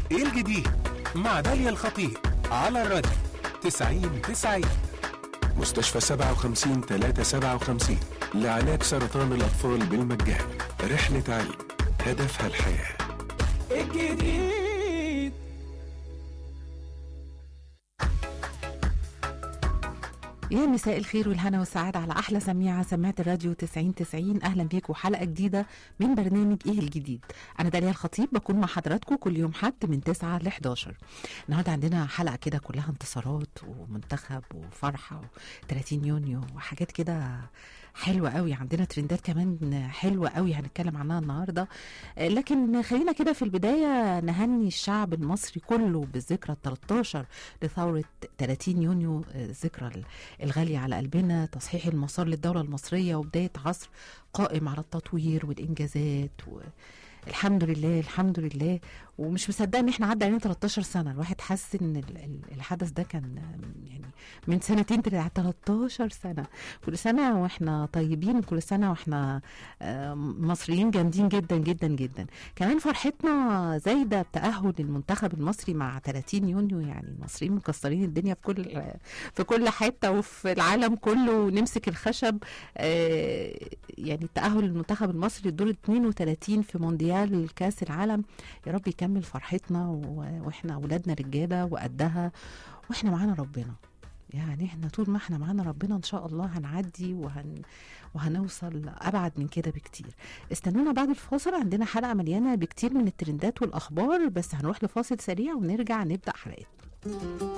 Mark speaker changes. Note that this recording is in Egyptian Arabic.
Speaker 1: ايه الجديد مع داليا الخطيب على الراديو 90 90
Speaker 2: مستشفى 57 357 لعلاج سرطان الأطفال بالمجان رحلة علم هدفها الحياة
Speaker 3: الجديد
Speaker 4: يا مساء الخير والهنا والسعادة على أحلى سميعة سماعة الراديو 90 90 أهلا بيكم حلقة جديدة من برنامج إيه الجديد أنا داليا الخطيب بكون مع حضراتكم كل يوم حد من 9 ل 11 النهاردة عندنا حلقة كده كلها انتصارات ومنتخب وفرحة و30 يونيو وحاجات كده حلوة قوي عندنا ترندات كمان حلوة قوي هنتكلم عنها النهاردة آه، لكن خلينا كده في البداية نهني الشعب المصري كله بالذكرى ال 13 لثورة 30 يونيو آه، الذكرى ال- الغالية على قلبنا تصحيح المسار للدولة المصرية وبداية عصر قائم على التطوير والإنجازات و... الحمد لله الحمد لله ومش مصدقه ان احنا عدى علينا 13 سنه الواحد حس ان ال- ال- الحدث ده كان آم، يعني من سنتين تلاتة 13 سنه كل سنه واحنا طيبين كل سنه واحنا آم، مصريين جامدين جدا جدا جدا كمان فرحتنا زايده بتاهل المنتخب المصري مع 30 يونيو يعني المصريين مكسرين الدنيا في كل في كل حته وفي العالم كله ونمسك الخشب آه، يعني تاهل المنتخب المصري للدور 32 في مونديال كاس العالم يا رب يكمل فرحتنا و- واحنا اولادنا رجاله وقدها واحنا معانا ربنا يعني احنا طول ما احنا معانا ربنا ان شاء الله هنعدي وهن وهنوصل ابعد من كده بكتير استنونا بعد الفاصل عندنا حلقه مليانه بكتير من الترندات والاخبار بس هنروح لفاصل سريع ونرجع نبدا حلقتنا